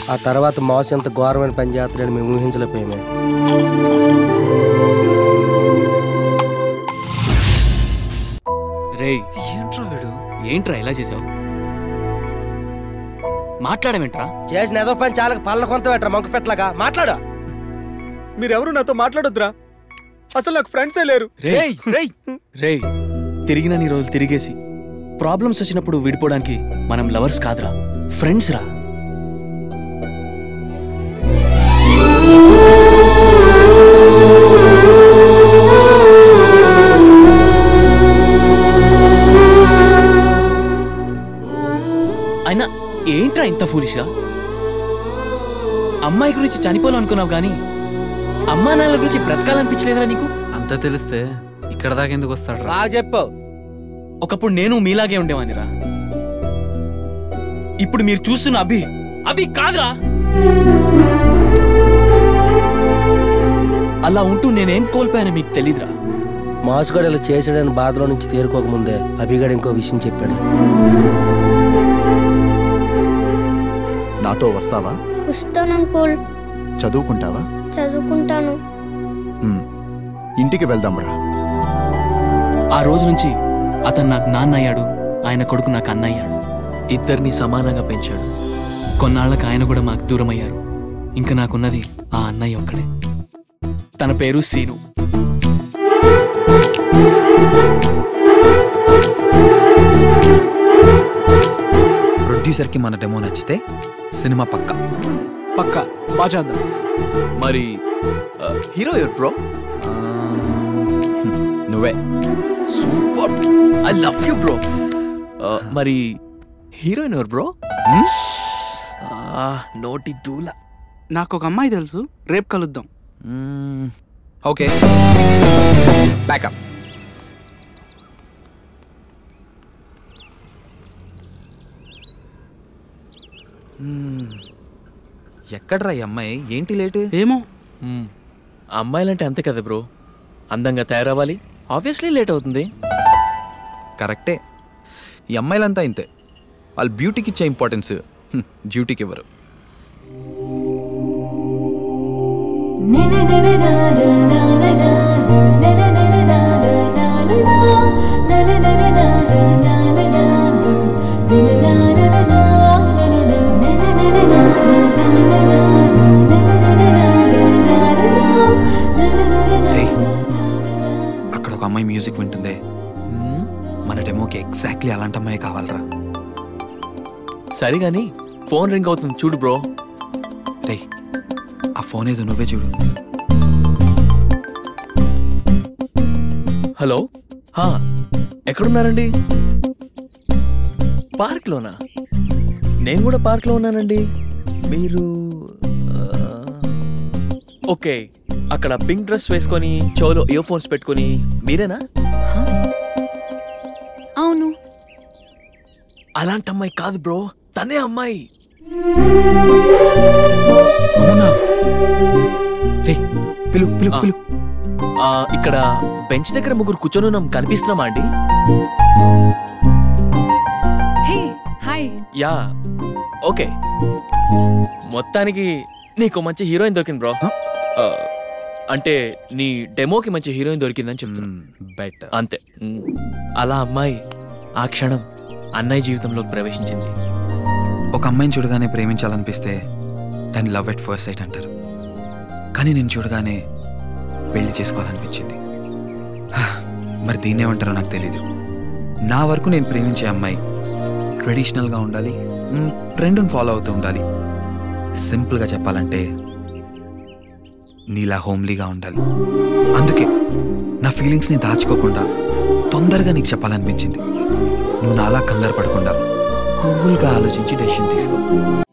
ఆ తర్వాత మాస్ ఎంత ఘోరమైన పని చేస్తాడని మేము ఊహించలేకపోయామే రేయ్ ఏంట్రా వీడు ఏంట్రా ఇలా చేసావు మాట్లాడమేంట్రా చేసిన ఏదో పని చాలా పళ్ళ కొంత పెట్టరా మొక్క పెట్టలాగా మాట్లాడు మీరెవరు నాతో మాట్లాడొద్దురా అసలు నాకు ఫ్రెండ్సే లేరు రేయ్ రేయ్ రేయ్ తిరిగిన నీ రోజులు తిరిగేసి ప్రాబ్లమ్స్ వచ్చినప్పుడు విడిపోవడానికి మనం లవర్స్ కాదురా ఫ్రెండ్స్ రా అయినా ఏంట్రా ఇంత ఫూలిష్గా అమ్మాయి గురించి చనిపోవాలనుకున్నావు కానీ అమ్మా నాన్నల గురించి బ్రతకాలనిపించలేదురా నీకు అంతా తెలిస్తే ఇక్కడ దాకా ఎందుకు వస్తాడు బాగా చెప్పావు ఒకప్పుడు నేను మీలాగే ఉండేవానిరా ఇప్పుడు మీరు చూస్తున్న అభి అభి కాదురా అలా ఉంటూ నేనేం కోల్పోయానో మీకు తెలీదురా మాసుగాడు ఇలా చేసాడని బాధలో నుంచి తేరుకోకముందే అభిగాడు ఇంకో విషయం చెప్పాడు నాతో వస్తావా వస్తాను అంకుల్ చదువుకుంటావా చదువుకుంటాను మ్, ఇంటికి వెళ్దాంరా ఆ రోజు నుంచి అతను నాకు నాన్న అయ్యాడు ఆయన కొడుకు నాకు అన్న అయ్యాడు ఇద్దరిని సమానంగా పెంచాడు కొన్నాళ్ళకి ఆయన కూడా మాకు దూరం అయ్యారు ఇంకా నాకున్నది ఆ అన్నయ్య ఒక్కడే తన పేరు సీను ప్రొడ్యూసర్కి మన డెమో నచ్చితే సినిమా పక్క పక్క బాగా చేద్దాం మరి హీరో ఎవరు బ్రో నువ్వే super I love you bro మరి హీరోయిన్ ఎవరు బ్రో నోటి దూల నాకు ఒక అమ్మాయి తెలుసు రేపు కలుద్దాం ఓకే బ్యాకప్ ఎక్కడ్రా ఈ అమ్మాయి ఏంటి లేటు ఏమో అమ్మాయిలంటే అంతే కదా బ్రో అందంగా తయారవ్వాలి ఆబ్వియస్లీ లేట్ అవుతుంది కరెక్టే ఈ అమ్మాయిలంతా ఇంతే వాళ్ళు బ్యూటీకి ఇచ్చే ఇంపార్టెన్స్ డ్యూటీకి ఇవ్వరు రేయ్, అక్కడ ఒక అమ్మాయి మ్యూజిక్ వింటుందే మ్మ్. మన డెమోకి ఎగ్జాక్ట్లీ అలాంటి అమ్మాయి కావాలరా సరే గాని ఫోన్ రింగ్ అవుతుంది చూడు బ్రో రేయ్ ఆ ఫోన్ ఏదో నువ్వే చూడు హలో హా ఎక్కడున్నారండి పార్క్లోనా నేను కూడా పార్క్లో ఉన్నానండి మీరు ఆ, ఓకే అక్కడ పింక్ డ్రెస్ వేసుకొని చెవులో ఇయర్ ఫోన్స్ పెట్టుకొని మీరేనా అవును అలాంటి అమ్మాయి కాదు బ్రో తనే అమ్మాయి అవునా రే పిలు పిలు ఆ. పిలు ఆ, ఇక్కడ బెంచ్ దగ్గర ముగ్గురు కూర్చొని ఉన్నాం కనిపిస్తున్నామా అండి హే హాయ్ యా ఓకే మొత్తానికి నీకు మంచి హీరోయిన్ దొరికింది బ్రో ఆ, అంటే నీ డెమోకి మంచి హీరోయిన్ దొరికిందని చెప్తున్నా బెట్ అంతే మ్, అలా అమ్మాయి ఆ క్షణం అన్నయ్య జీవితంలోకి ప్రవేశించింది ఒక అమ్మాయిని చూడగానే ప్రేమించాలనిపిస్తే దాన్ని లవ్ ఎట్ ఫస్ట్ సైట్ అంటారు కానీ నేను చూడగానే పెళ్లి చేసుకోవాలనిపించింది హా, మరి దీన్ని ఏమంటారో నాకు తెలీదు నా వరకు నేను ప్రేమించే అమ్మాయి ట్రెడిషనల్గా ఉండాలి మ్, ట్రెండ్ని ఫాలో అవుతూ ఉండాలి సింపుల్గా చెప్పాలంటే నీలా హోమ్లీగా ఉండాలి అందుకే నా ఫీలింగ్స్ని దాచుకోకుండా తొందరగా నీకు చెప్పాలనిపించింది నువ్వు నాలా కంగారు పడకుండా కూల్గా ఆలోచించి డెసిషన్ తీసుకో